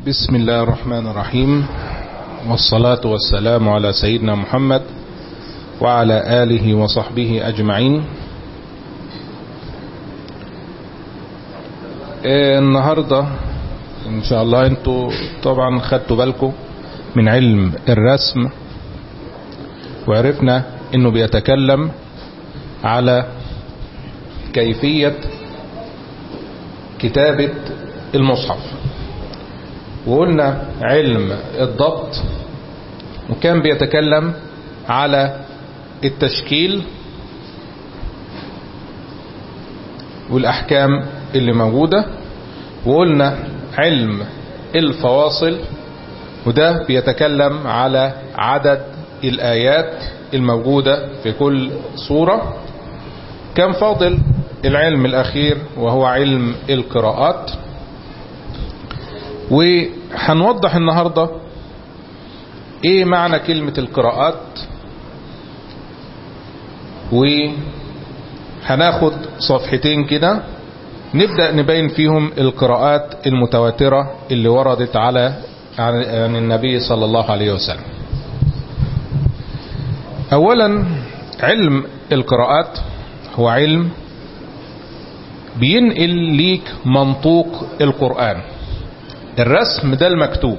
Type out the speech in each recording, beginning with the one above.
بسم الله الرحمن الرحيم والصلاة والسلام على سيدنا محمد وعلى آله وصحبه أجمعين إيه النهاردة إن شاء الله أنتوا طبعا خدتوا بالكم من علم الرسم وعرفنا أنه بيتكلم على كيفية كتابة المصحف وقلنا علم الضبط وكان بيتكلم على التشكيل والأحكام اللي موجودة وقلنا علم الفواصل وده بيتكلم على عدد الآيات الموجودة في كل صورة كان فاضل العلم الأخير وهو علم القراءات وهنوضح النهاردة ايه معنى كلمة القراءات وهناخد صفحتين كده نبدأ نبين فيهم القراءات المتواترة اللي وردت على عن النبي صلى الله عليه وسلم اولا علم القراءات هو علم بينقل ليك منطوق القرآن الرسم ده المكتوب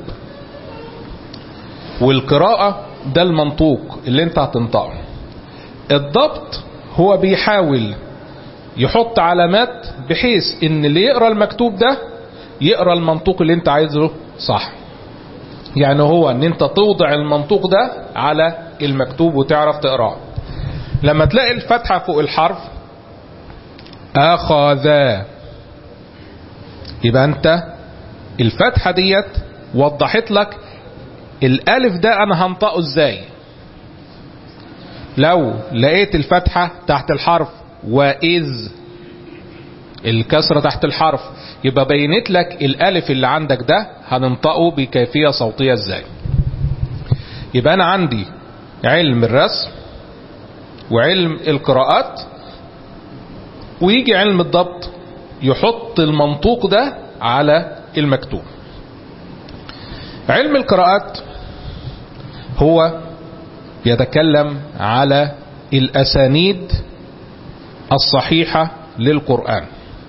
والقراءة ده المنطوق اللي انت هتنطقه الضبط هو بيحاول يحط علامات بحيث ان اللي يقرأ المكتوب ده يقرأ المنطوق اللي انت عايزه صح يعني هو ان انت توضع المنطوق ده على المكتوب وتعرف تقراه لما تلاقي الفتحة فوق الحرف اخذ يبقى انت الفتحة ديت وضحت لك الالف ده انا هنطقه ازاي لو لقيت الفتحة تحت الحرف واذ الكسرة تحت الحرف يبقى بينت لك الالف اللي عندك ده هننطقه بكيفية صوتية ازاي يبقى انا عندي علم الرسم وعلم القراءات ويجي علم الضبط يحط المنطوق ده على المكتوب علم القراءات هو يتكلم على الأسانيد الصحيحة للقرآن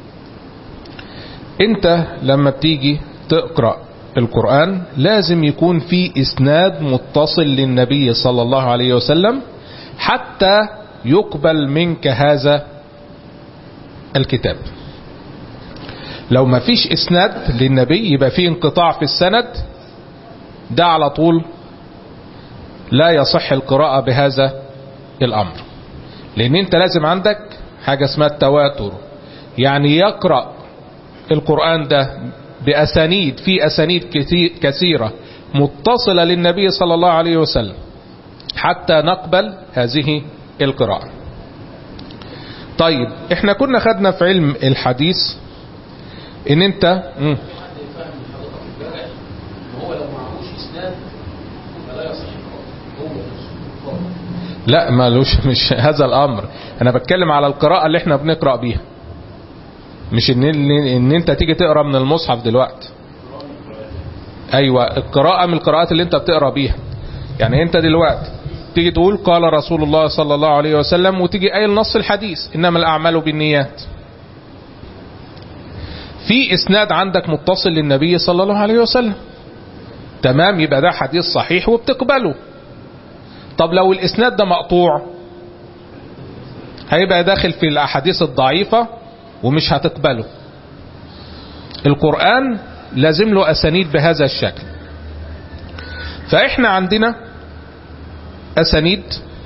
انت لما بتيجي تقرأ القرآن لازم يكون في اسناد متصل للنبي صلى الله عليه وسلم حتى يقبل منك هذا الكتاب لو ما فيش اسناد للنبي يبقى في انقطاع في السند ده على طول لا يصح القراءة بهذا الامر لان انت لازم عندك حاجة اسمها التواتر يعني يقرأ القرآن ده بأسانيد في أسانيد كثيرة متصلة للنبي صلى الله عليه وسلم حتى نقبل هذه القراءة طيب احنا كنا خدنا في علم الحديث ان انت مم. لا مالوش مش هذا الامر انا بتكلم على القراءة اللي احنا بنقرأ بيها مش ان, ان انت تيجي تقرأ من المصحف دلوقتي ايوه القراءة من القراءات اللي انت بتقرأ بيها يعني انت دلوقتي تيجي تقول قال رسول الله صلى الله عليه وسلم وتيجي قايل نص الحديث انما الاعمال بالنيات في اسناد عندك متصل للنبي صلى الله عليه وسلم تمام يبقى ده حديث صحيح وبتقبله طب لو الاسناد ده مقطوع هيبقى داخل في الاحاديث الضعيفة ومش هتقبله القرآن لازم له اسانيد بهذا الشكل فاحنا عندنا اسانيد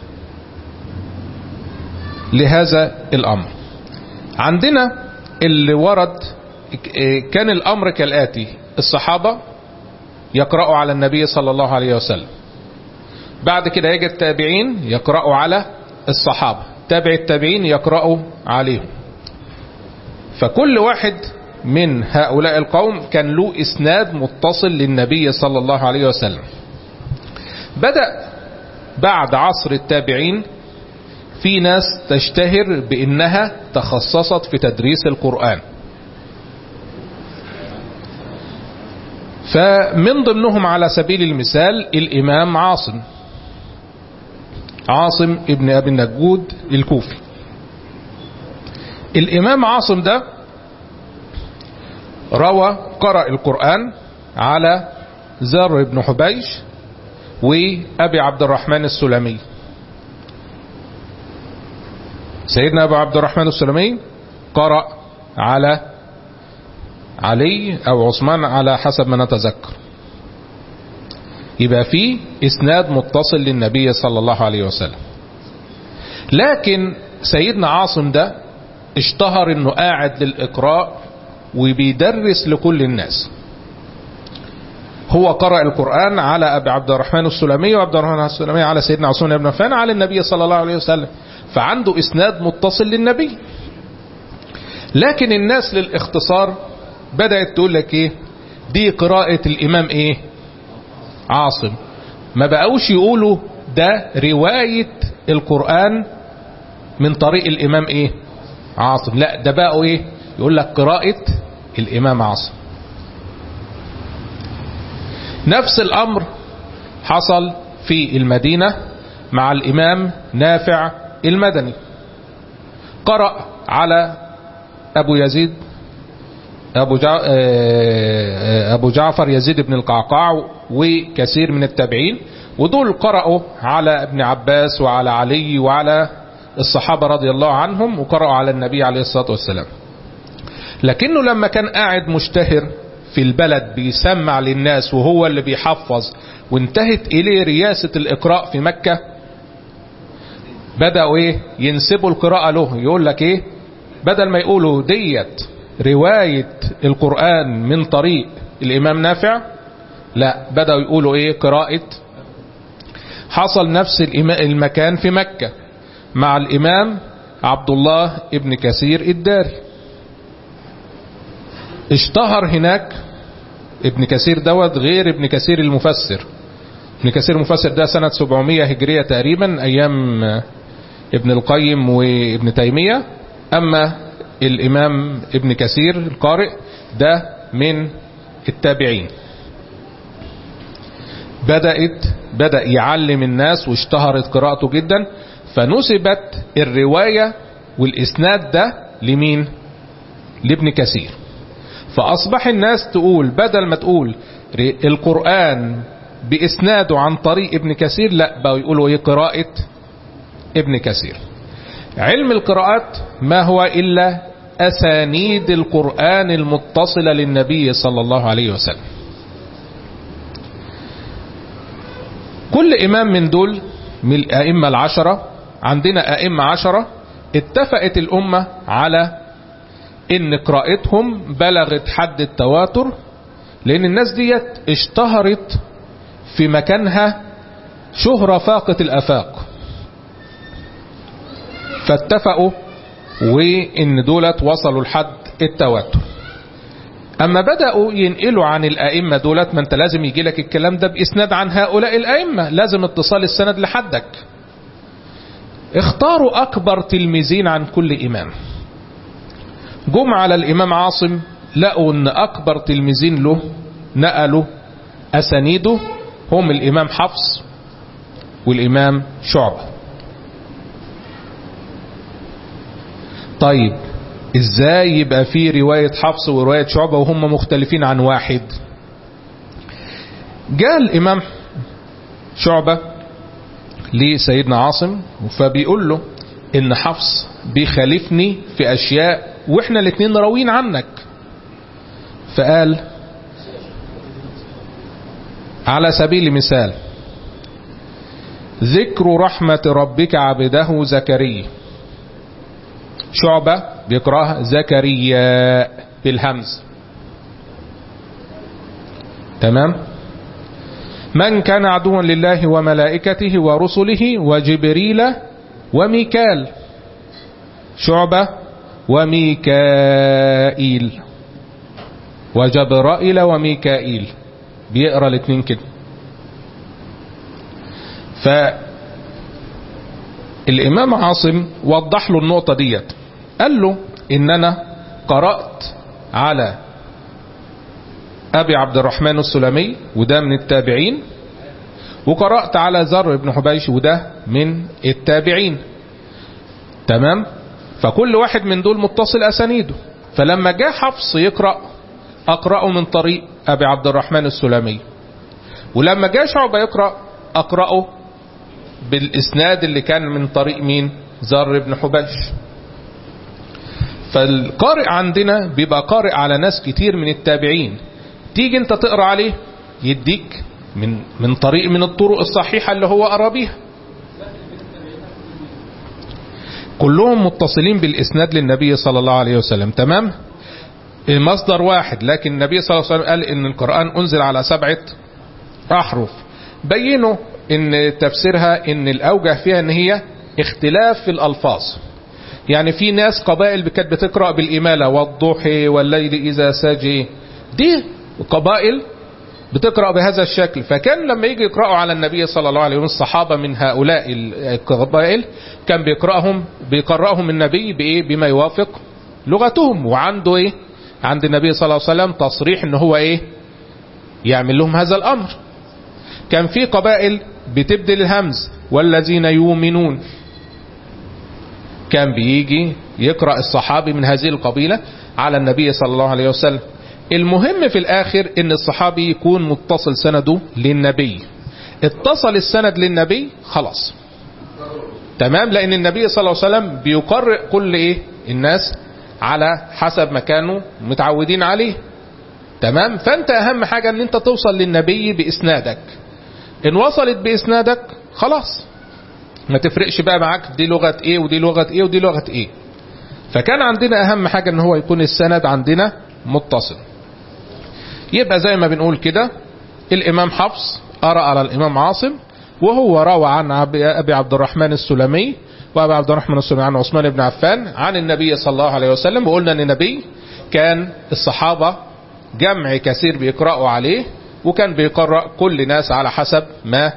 لهذا الامر عندنا اللي ورد كان الامر كالاتي الصحابة يقرأوا على النبي صلى الله عليه وسلم بعد كده يجي التابعين يقرأوا على الصحابة تابع التابعين يقرأوا عليهم فكل واحد من هؤلاء القوم كان له اسناد متصل للنبي صلى الله عليه وسلم بدأ بعد عصر التابعين في ناس تشتهر بانها تخصصت في تدريس القرآن فمن ضمنهم على سبيل المثال الإمام عاصم عاصم ابن أبي النجود الكوفي الإمام عاصم ده روى قرأ القرآن على زر بن حبيش وأبي عبد الرحمن السلمي سيدنا أبو عبد الرحمن السلمي قرأ على علي أو عثمان على حسب ما نتذكر يبقى فيه اسناد متصل للنبي صلى الله عليه وسلم لكن سيدنا عاصم ده اشتهر انه قاعد للإقراء وبيدرس لكل الناس هو قرأ القرآن على أبي عبد الرحمن السلمي وعبد الرحمن السلمي على سيدنا عثمان بن عفان على النبي صلى الله عليه وسلم فعنده إسناد متصل للنبي لكن الناس للاختصار بدأت تقول لك ايه دي قراءة الإمام ايه عاصم ما بقوش يقولوا ده رواية القرآن من طريق الإمام ايه عاصم لا ده بقوا ايه يقول لك قراءة الإمام عاصم نفس الأمر حصل في المدينة مع الإمام نافع المدني قرأ على أبو يزيد أبو, جع... أبو جعفر يزيد بن القعقاع وكثير من التابعين ودول قرأوا على ابن عباس وعلى علي وعلى الصحابة رضي الله عنهم وقرأوا على النبي عليه الصلاة والسلام لكنه لما كان قاعد مشتهر في البلد بيسمع للناس وهو اللي بيحفظ وانتهت إليه رياسة الإقراء في مكة بدأوا ايه ينسبوا القراءة له يقول لك ايه بدل ما يقولوا ديت رواية القرآن من طريق الإمام نافع لا بدأوا يقولوا ايه قراءة حصل نفس المكان في مكة مع الإمام عبد الله ابن كثير الداري اشتهر هناك ابن كثير دوت غير ابن كثير المفسر ابن كثير المفسر ده سنة 700 هجرية تقريبا أيام ابن القيم وابن تيمية أما الإمام ابن كثير القارئ ده من التابعين بدأت بدأ يعلم الناس واشتهرت قراءته جدا فنسبت الرواية والإسناد ده لمين لابن كثير فأصبح الناس تقول بدل ما تقول القرآن بإسناده عن طريق ابن كثير لا بقوا يقولوا ايه قراءة ابن كثير علم القراءات ما هو إلا أسانيد القرآن المتصلة للنبي صلى الله عليه وسلم كل إمام من دول من الأئمة العشرة عندنا أئمة عشرة اتفقت الأمة على ان قراءتهم بلغت حد التواتر لان الناس ديت اشتهرت في مكانها شهرة فاقة الافاق فاتفقوا وان دولت وصلوا لحد التواتر اما بدأوا ينقلوا عن الائمة دولت ما انت لازم يجي لك الكلام ده باسناد عن هؤلاء الائمة لازم اتصال السند لحدك اختاروا اكبر تلميذين عن كل امام جم على الإمام عاصم لقوا أن أكبر تلميذين له نقلوا أسانيده هم الإمام حفص والإمام شعبة طيب إزاي يبقى في رواية حفص ورواية شعبة وهم مختلفين عن واحد جاء الإمام شعبة لسيدنا عاصم فبيقول له إن حفص بيخالفني في أشياء واحنا الاثنين راويين عنك فقال على سبيل المثال ذكر رحمة ربك عبده زكريا شعبة بيقراها زكريا بالهمز تمام من كان عدوا لله وملائكته ورسله وجبريل وميكال شعبة وميكائيل وجبرائيل وميكائيل بيقرا الاثنين كده فالامام عاصم وضح له النقطة ديت قال له ان انا قرأت على أبي عبد الرحمن السلمي وده من التابعين وقرأت على زر بن حبيش وده من التابعين تمام فكل واحد من دول متصل أسانيده فلما جاء حفص يقرأ أقرأه من طريق أبي عبد الرحمن السلمي ولما جاء شعبة يقرأ أقرأه بالإسناد اللي كان من طريق مين زر بن حبيش فالقارئ عندنا بيبقى قارئ على ناس كتير من التابعين تيجي انت تقرأ عليه يديك من من طريق من الطرق الصحيحة اللي هو قرا بيها كلهم متصلين بالإسناد للنبي صلى الله عليه وسلم تمام المصدر واحد لكن النبي صلى الله عليه وسلم قال ان القرآن انزل على سبعة احرف بينوا ان تفسيرها ان الاوجه فيها ان هي اختلاف في الالفاظ يعني في ناس قبائل كانت بتقرأ بالإمالة والضحى والليل إذا سجي دي قبائل بتقرأ بهذا الشكل فكان لما يجي يقرأوا على النبي صلى الله عليه وسلم الصحابة من هؤلاء القبائل كان بيقرأهم بيقرأهم النبي بإيه بما يوافق لغتهم وعنده إيه عند النبي صلى الله عليه وسلم تصريح ان هو إيه يعمل لهم هذا الأمر كان في قبائل بتبدل الهمز والذين يؤمنون كان بيجي يقرأ الصحابي من هذه القبيلة على النبي صلى الله عليه وسلم المهم في الآخر ان الصحابي يكون متصل سنده للنبي اتصل السند للنبي خلاص تمام لان النبي صلى الله عليه وسلم بيقرئ كل ايه الناس على حسب ما كانوا متعودين عليه تمام فانت اهم حاجة ان انت توصل للنبي باسنادك ان وصلت باسنادك خلاص ما تفرقش بقى معاك دي لغة ايه ودي لغة ايه ودي لغة ايه فكان عندنا اهم حاجة ان هو يكون السند عندنا متصل يبقى زي ما بنقول كده الامام حفص قرأ على الامام عاصم وهو روى عن ابي عبد الرحمن السلمي وابي عبد الرحمن السلمي عن عثمان بن عفان عن النبي صلى الله عليه وسلم وقلنا ان النبي كان الصحابة جمع كثير بيقرأوا عليه وكان بيقرأ كل ناس على حسب ما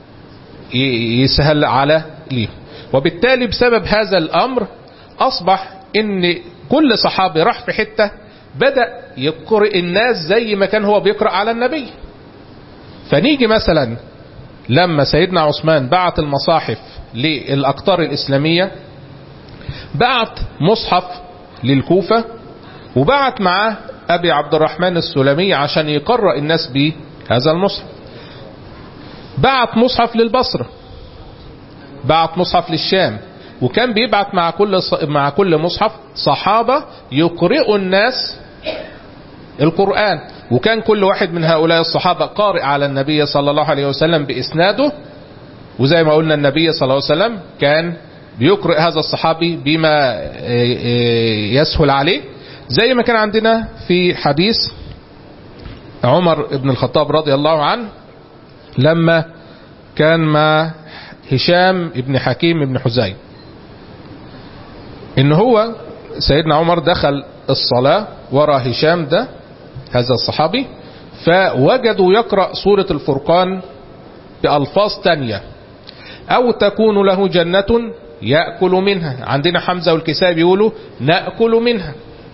يسهل على ليه وبالتالي بسبب هذا الامر اصبح ان كل صحابي راح في حتة بدأ يقرئ الناس زي ما كان هو بيقرأ على النبي فنيجي مثلا لما سيدنا عثمان بعت المصاحف للأقطار الإسلامية بعت مصحف للكوفة وبعت معاه أبي عبد الرحمن السلمي عشان يقرأ الناس بهذا المصحف بعت مصحف للبصرة بعت مصحف للشام وكان بيبعت مع كل مع كل مصحف صحابة يقرئوا الناس القرآن وكان كل واحد من هؤلاء الصحابة قارئ على النبي صلى الله عليه وسلم بإسناده وزي ما قلنا النبي صلى الله عليه وسلم كان بيقرئ هذا الصحابي بما يسهل عليه زي ما كان عندنا في حديث عمر بن الخطاب رضي الله عنه لما كان مع هشام بن حكيم بن حزين ان هو سيدنا عمر دخل الصلاة ورا هشام ده هذا الصحابي فوجدوا يقرأ سورة الفرقان بألفاظ تانية أو تكون له جنة يأكل منها عندنا حمزة والكساء بيقولوا نأكل منها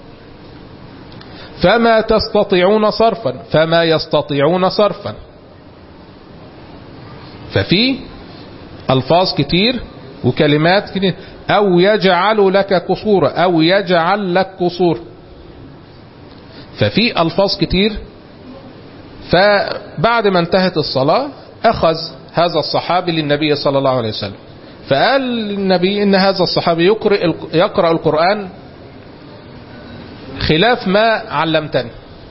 فما تستطيعون صرفا فما يستطيعون صرفا ففي ألفاظ كتير وكلمات كتير أو يجعل لك قصورا أو يجعل لك قصور ففي ألفاظ كتير فبعد ما انتهت الصلاة أخذ هذا الصحابي للنبي صلى الله عليه وسلم فقال النبي إن هذا الصحابي يقرأ, يقرأ القرآن خلاف ما علمتني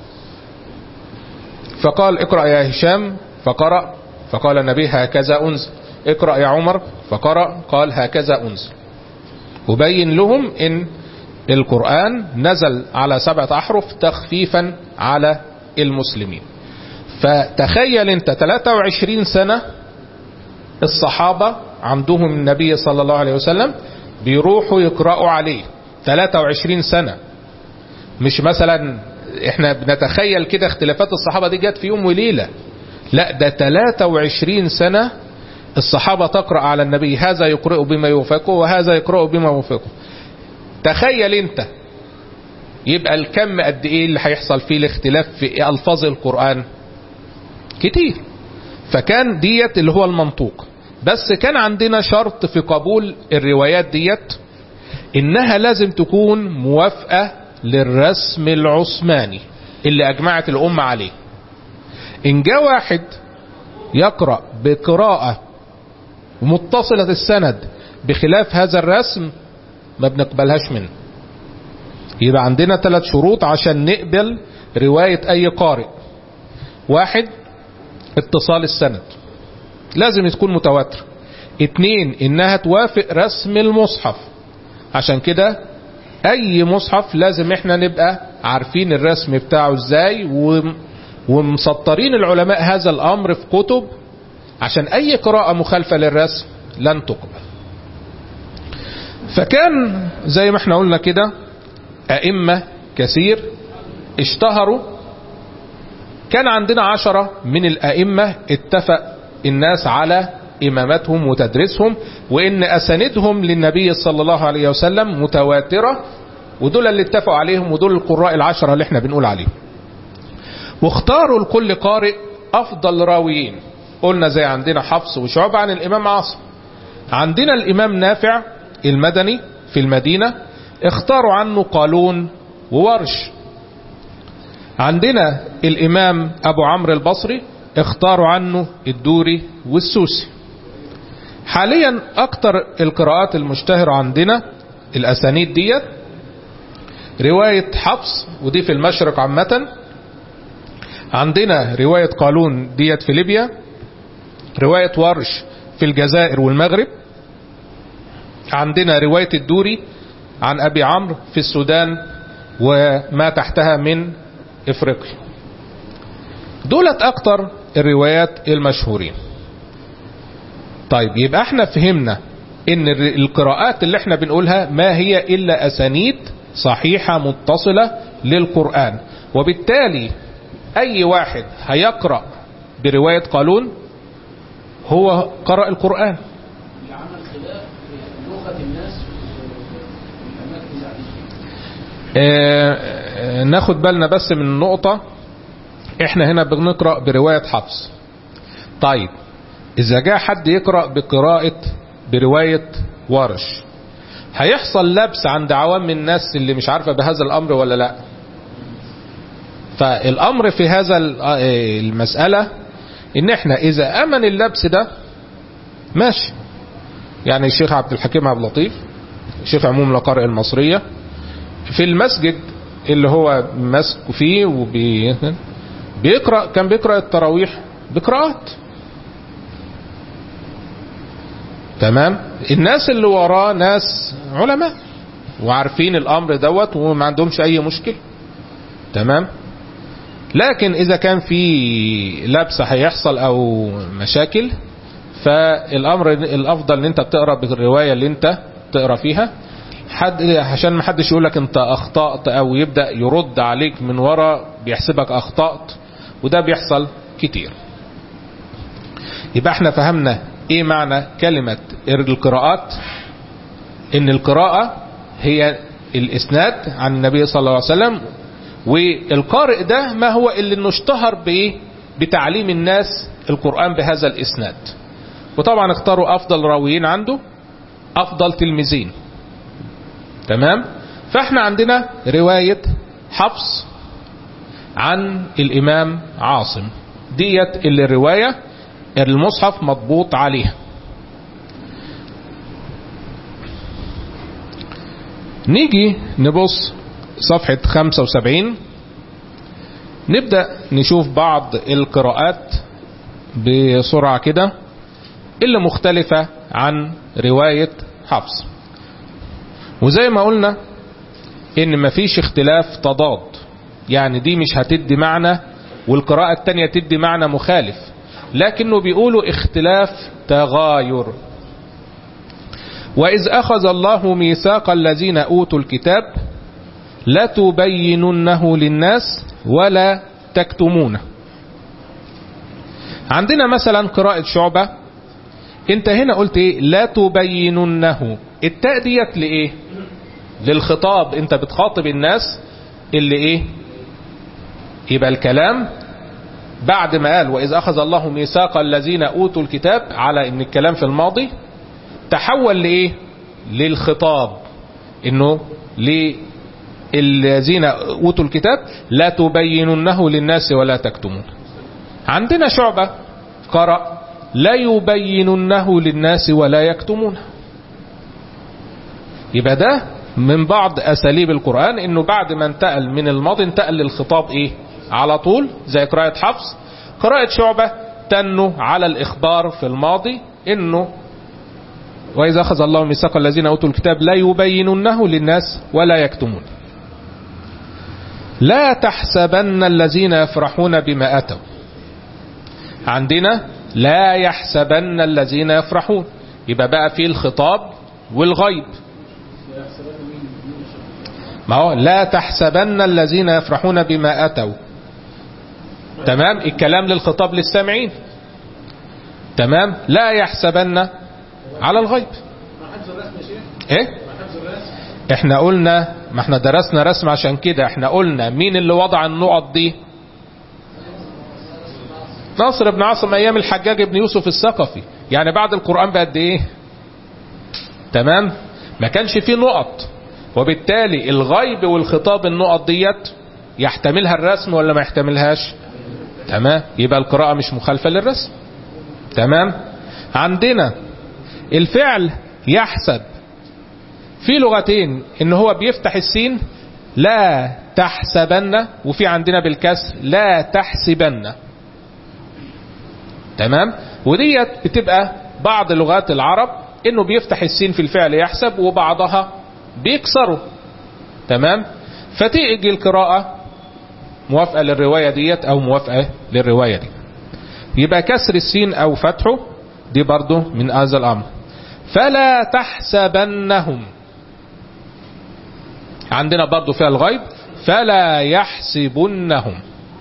فقال اقرأ يا هشام فقرأ فقال النبي هكذا أنزل اقرأ يا عمر فقرأ قال هكذا أنزل وبين لهم ان القرآن نزل على سبعة أحرف تخفيفا على المسلمين فتخيل انت 23 سنة الصحابة عندهم النبي صلى الله عليه وسلم بيروحوا يقرأوا عليه 23 سنة مش مثلا احنا بنتخيل كده اختلافات الصحابة دي جت في يوم وليلة لا ده 23 سنة الصحابة تقرأ على النبي هذا يقرأ بما يوافقه وهذا يقرأ بما يوافقه تخيل انت يبقى الكم قد ايه اللي هيحصل فيه الاختلاف في الفاظ القرآن كتير فكان ديت اللي هو المنطوق بس كان عندنا شرط في قبول الروايات ديت انها لازم تكون موافقة للرسم العثماني اللي اجمعت الامة عليه ان جاء واحد يقرأ بقراءة متصلة السند بخلاف هذا الرسم ما بنقبلهاش منه يبقى عندنا ثلاث شروط عشان نقبل رواية اي قارئ واحد اتصال السند لازم تكون متواتر اتنين انها توافق رسم المصحف عشان كده اي مصحف لازم احنا نبقى عارفين الرسم بتاعه ازاي ومسطرين العلماء هذا الامر في كتب عشان اي قراءة مخالفة للرسم لن تقبل فكان زي ما احنا قلنا كده ائمة كثير اشتهروا كان عندنا عشرة من الائمة اتفق الناس على امامتهم وتدريسهم وان اساندهم للنبي صلى الله عليه وسلم متواترة ودول اللي اتفقوا عليهم ودول القراء العشرة اللي احنا بنقول عليهم واختاروا لكل قارئ افضل راويين قلنا زي عندنا حفص وشعب عن الامام عاصم عندنا الامام نافع المدني في المدينة اختاروا عنه قالون وورش عندنا الامام ابو عمرو البصري اختاروا عنه الدوري والسوسي حاليا اكتر القراءات المشتهرة عندنا الاسانيد ديت رواية حفص ودي في المشرق عامة عندنا رواية قالون ديت في ليبيا رواية ورش في الجزائر والمغرب عندنا رواية الدوري عن أبي عمرو في السودان وما تحتها من إفريقيا دولت أكتر الروايات المشهورين طيب يبقى احنا فهمنا ان القراءات اللي احنا بنقولها ما هي الا اسانيد صحيحة متصلة للقرآن وبالتالي اي واحد هيقرأ برواية قالون هو قرأ القرآن آه ناخد بالنا بس من النقطة احنا هنا بنقرأ برواية حفص طيب اذا جاء حد يقرأ بقراءة برواية ورش هيحصل لبس عند عوام الناس اللي مش عارفة بهذا الامر ولا لا فالامر في هذا المسألة ان احنا اذا امن اللبس ده ماشي يعني الشيخ عبد الحكيم عبد اللطيف شيخ عموم القارئ المصرية في المسجد اللي هو ماسك فيه وبي بيقرأ كان بيقرأ التراويح بقراءات تمام الناس اللي وراه ناس علماء وعارفين الامر دوت وما عندهمش اي مشكله تمام لكن اذا كان في لبس هيحصل او مشاكل فالامر الافضل ان انت تقرا بالروايه اللي انت تقرا فيها حد عشان ما حدش يقول لك انت اخطات او يبدا يرد عليك من ورا بيحسبك اخطات وده بيحصل كتير يبقى احنا فهمنا ايه معنى كلمة القراءات ان القراءة هي الاسناد عن النبي صلى الله عليه وسلم والقارئ ده ما هو اللي انه اشتهر بايه بتعليم الناس القرآن بهذا الاسناد وطبعا اختاروا افضل راويين عنده افضل تلميذين تمام فاحنا عندنا رواية حفص عن الامام عاصم ديت اللي الرواية المصحف مضبوط عليها نيجي نبص صفحة 75 نبدأ نشوف بعض القراءات بسرعة كده اللي مختلفة عن رواية حفص وزي ما قلنا ان مفيش اختلاف تضاد يعني دي مش هتدي معنى والقراءة التانية تدي معنى مخالف لكنه بيقولوا اختلاف تغاير وإذ أخذ الله ميثاق الذين أوتوا الكتاب لا تبيننه للناس ولا تكتمونه عندنا مثلا قراءة شعبة انت هنا قلت ايه لا تبيننه التاء ديت لايه للخطاب انت بتخاطب الناس اللي ايه يبقى الكلام بعد ما قال وإذ أخذ الله ميثاق الذين أوتوا الكتاب على إن الكلام في الماضي تحول لإيه للخطاب إنه للذين أوتوا الكتاب لا تبيننه للناس ولا تكتمون عندنا شعبة قرأ لا يبيننه للناس ولا يكتمونه يبقى ده من بعض أساليب القرآن إنه بعد ما انتقل من الماضي انتقل للخطاب إيه على طول زي قراءة حفص قراءة شعبة تنه على الإخبار في الماضي إنه وإذا أخذ الله ميثاق الذين أوتوا الكتاب لا يبيننه للناس ولا يكتمون لا تحسبن الذين يفرحون بما أتوا عندنا لا يحسبن الذين يفرحون يبقى بقى فيه الخطاب والغيب ما هو لا تحسبن الذين يفرحون بما أتوا تمام الكلام للخطاب للسامعين تمام لا يحسبن على الغيب ايه احنا قلنا ما احنا درسنا رسم عشان كده احنا قلنا مين اللي وضع النقط دي ناصر بن عاصم ايام الحجاج بن يوسف الثقفي يعني بعد القرآن بقد ايه تمام ما كانش فيه نقط وبالتالي الغيب والخطاب النقط ديت يحتملها الرسم ولا ما يحتملهاش تمام يبقى القراءة مش مخالفة للرسم تمام عندنا الفعل يحسب في لغتين ان هو بيفتح السين لا تحسبن وفي عندنا بالكسر لا تحسبن تمام وديت بتبقى بعض لغات العرب انه بيفتح السين في الفعل يحسب وبعضها بيكسره تمام فتيجي القراءة موافقة للرواية ديت او موافقة للرواية دي يبقى كسر السين او فتحه دي برضو من هذا الامر فلا تحسبنهم عندنا برضو فيها الغيب فلا يحسبنهم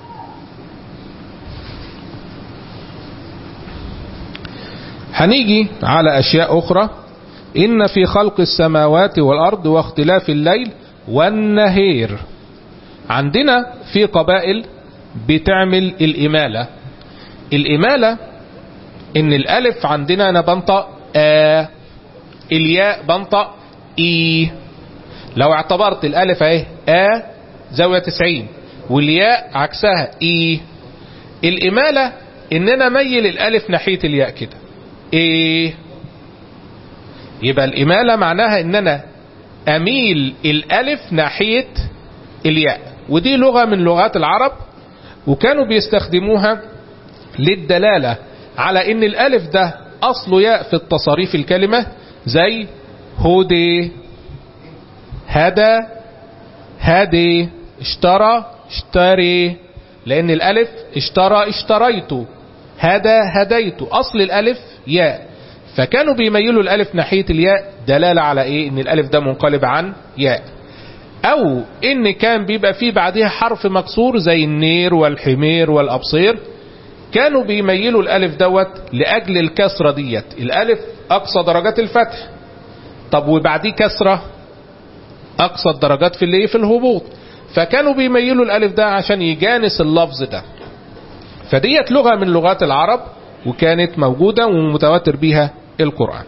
هنيجي على اشياء اخرى ان في خلق السماوات والارض واختلاف الليل والنهير عندنا في قبائل بتعمل الامالة الامالة ان الالف عندنا انا بنطق آ الياء بنطق اي لو اعتبرت الالف اهي آ زاوية 90 والياء عكسها اي الامالة ان انا ميل الالف ناحية الياء كده ايه يبقى الامالة معناها ان انا اميل الالف ناحية الياء ودي لغة من لغات العرب وكانوا بيستخدموها للدلالة على ان الالف ده اصله ياء في التصاريف الكلمة زي هدي هدى هدي اشترى اشتري لان الالف اشترى اشتريت هدى هديت اصل الالف ياء فكانوا بيميلوا الالف ناحية الياء دلالة على ايه ان الالف ده منقلب عن ياء او ان كان بيبقى فيه بعدها حرف مكسور زي النير والحمير والابصير كانوا بيميلوا الالف دوت لاجل الكسرة ديت الالف اقصى درجات الفتح طب وبعديه كسرة اقصى الدرجات في اللي في الهبوط فكانوا بيميلوا الالف ده عشان يجانس اللفظ ده فديت لغة من لغات العرب وكانت موجودة ومتواتر بها القرآن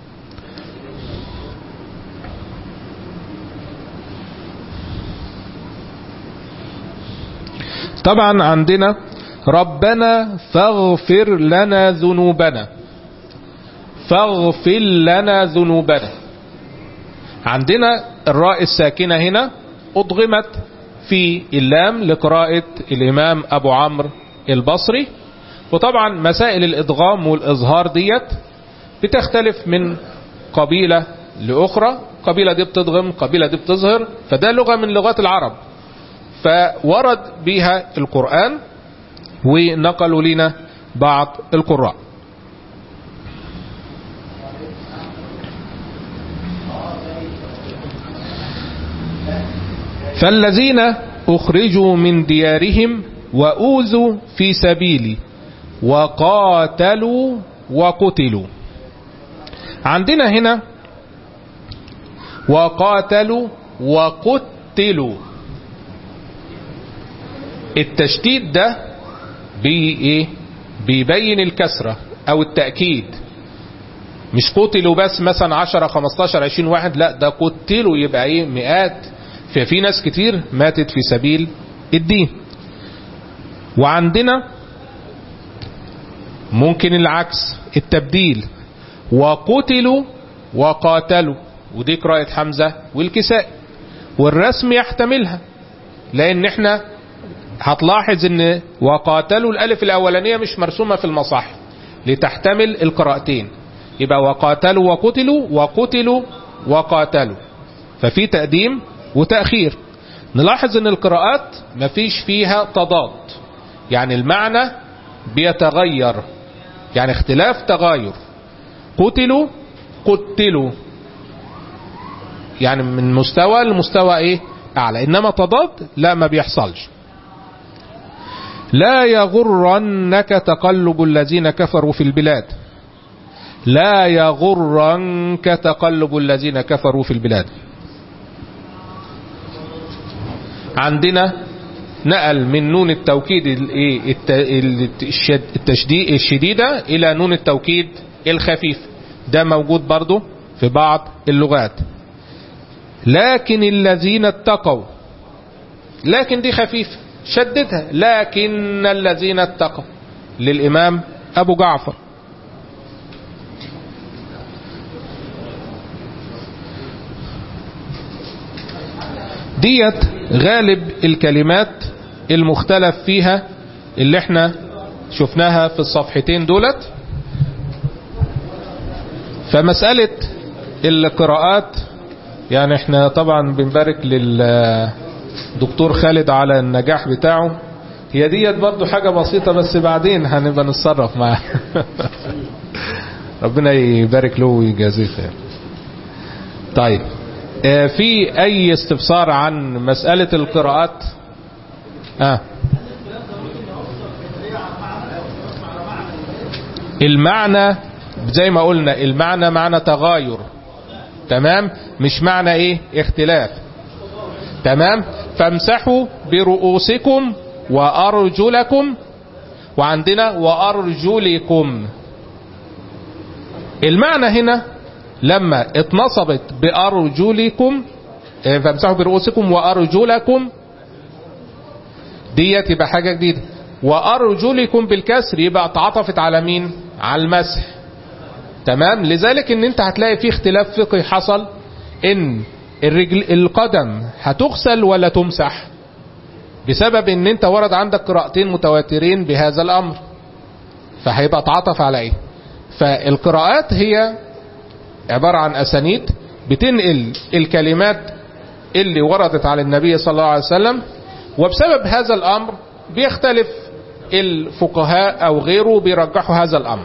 طبعا عندنا ربنا فاغفر لنا ذنوبنا فاغفر لنا ذنوبنا عندنا الراء الساكنة هنا أضغمت في اللام لقراءة الإمام أبو عمرو البصري وطبعا مسائل الإدغام والإظهار ديت بتختلف من قبيلة لأخرى قبيلة دي بتضغم قبيلة دي بتظهر فده لغة من لغات العرب فورد بها القرآن ونقلوا لنا بعض القراء فالذين أخرجوا من ديارهم وأوذوا في سبيلي وقاتلوا وقتلوا عندنا هنا وقاتلوا وقتلوا التشديد ده بي ايه بيبين الكسرة او التأكيد مش قتلوا بس مثلا 10 15 20 واحد لا ده قتلوا يبقى ايه مئات ففي ناس كتير ماتت في سبيل الدين وعندنا ممكن العكس التبديل وقتلوا وقاتلوا ودي قراءة حمزة والكساء والرسم يحتملها لان احنا هتلاحظ ان وقاتلوا الالف الاولانية مش مرسومة في المصاحف لتحتمل القراءتين يبقى وقاتلوا وقتلوا وقتلوا وقاتلوا ففي تقديم وتأخير نلاحظ ان القراءات مفيش فيها تضاد يعني المعنى بيتغير يعني اختلاف تغاير قتلوا قتلوا يعني من مستوى لمستوى ايه اعلى انما تضاد لا ما بيحصلش لا يغرنك تقلب الذين كفروا في البلاد لا يغرنك تقلب الذين كفروا في البلاد عندنا نقل من نون التوكيد التشديد الشديدة إلى نون التوكيد الخفيف ده موجود برضو في بعض اللغات لكن الذين اتقوا لكن دي خفيف شددها لكن الذين اتقوا للإمام أبو جعفر ديت غالب الكلمات المختلف فيها اللي احنا شفناها في الصفحتين دولت فمسألة القراءات يعني احنا طبعا بنبارك للدكتور خالد على النجاح بتاعه هي ديت برضو حاجة بسيطة بس بعدين هنبقى نتصرف معاه ربنا يبارك له ويجازيه خير طيب في اي استفسار عن مسألة القراءات آه. المعنى زي ما قلنا المعنى معنى تغاير تمام مش معنى ايه اختلاف تمام فامسحوا برؤوسكم وارجلكم وعندنا وارجلكم المعنى هنا لما اتنصبت بارجلكم فامسحوا برؤوسكم وارجلكم ديت يبقى حاجة جديدة وارجلكم بالكسر يبقى اتعطفت على مين على المسح تمام لذلك ان انت هتلاقي في اختلاف فقهي حصل ان الرجل القدم هتغسل ولا تمسح بسبب ان انت ورد عندك قراءتين متواترين بهذا الامر فهيبقى اتعطف على ايه فالقراءات هي عبارة عن اسانيد بتنقل الكلمات اللي وردت على النبي صلى الله عليه وسلم وبسبب هذا الامر بيختلف الفقهاء او غيره بيرجحوا هذا الامر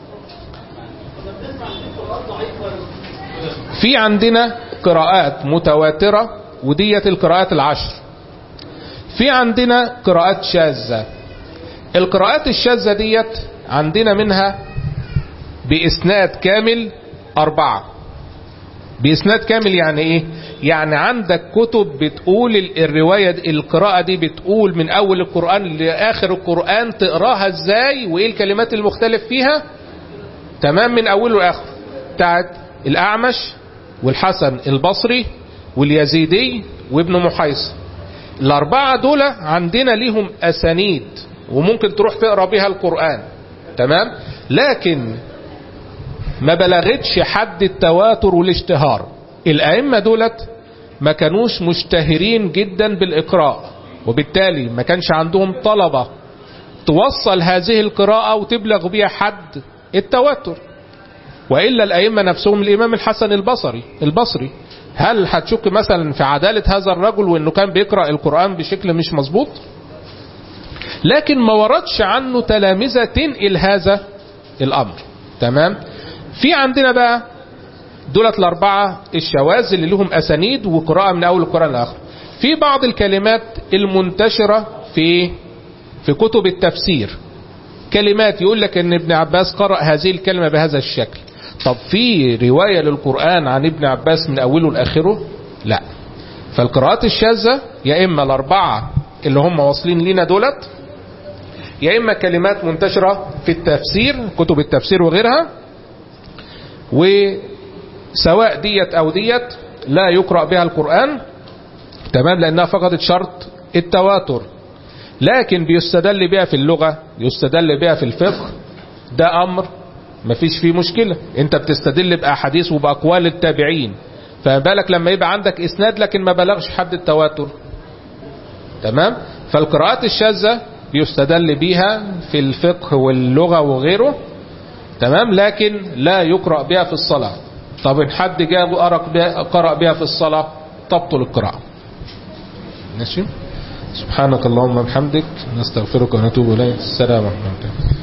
في عندنا قراءات متواترة وديت القراءات العشر في عندنا قراءات شاذة القراءات الشاذة ديت عندنا منها بإسناد كامل أربعة بإسناد كامل يعني إيه يعني عندك كتب بتقول الرواية القراءة دي بتقول من أول القرآن لآخر القرآن تقراها إزاي وإيه الكلمات المختلف فيها تمام من أوله لآخره بتاعت الأعمش والحسن البصري واليزيدي وابن محيص الأربعة دول عندنا ليهم أسانيد وممكن تروح تقرأ بها القرآن تمام لكن ما بلغتش حد التواتر والاشتهار الأئمة دولت ما كانوش مشتهرين جدا بالإقراء وبالتالي ما كانش عندهم طلبة توصل هذه القراءة وتبلغ بها حد التواتر وإلا الأئمة نفسهم الإمام الحسن البصري البصري هل هتشك مثلا في عدالة هذا الرجل وإنه كان بيقرأ القرآن بشكل مش مظبوط لكن ما وردش عنه تلامذة تنقل هذا الأمر تمام في عندنا بقى دولت الأربعة الشواذ اللي لهم أسانيد وقراءة من أول القرآن الآخر في بعض الكلمات المنتشرة في في كتب التفسير كلمات يقول لك ان ابن عباس قرأ هذه الكلمة بهذا الشكل طب في رواية للقرآن عن ابن عباس من أوله لآخره لا فالقراءات الشاذة يا إما الأربعة اللي هم واصلين لينا دولت يا إما كلمات منتشرة في التفسير كتب التفسير وغيرها وسواء ديت أو ديت لا يقرأ بها القرآن تمام لأنها فقدت شرط التواتر لكن بيستدل بها في اللغة يستدل بها في الفقه ده أمر مفيش فيه مشكلة انت بتستدل بأحاديث وبأقوال التابعين فما بالك لما يبقى عندك إسناد لكن ما بلغش حد التواتر تمام فالقراءات الشاذة بيستدل بيها في الفقه واللغة وغيره تمام لكن لا يقرأ بها في الصلاة طب ان حد جاب قرأ بها في الصلاة تبطل القراءة ماشي سبحانك اللهم وبحمدك نستغفرك ونتوب إليك السلام عليكم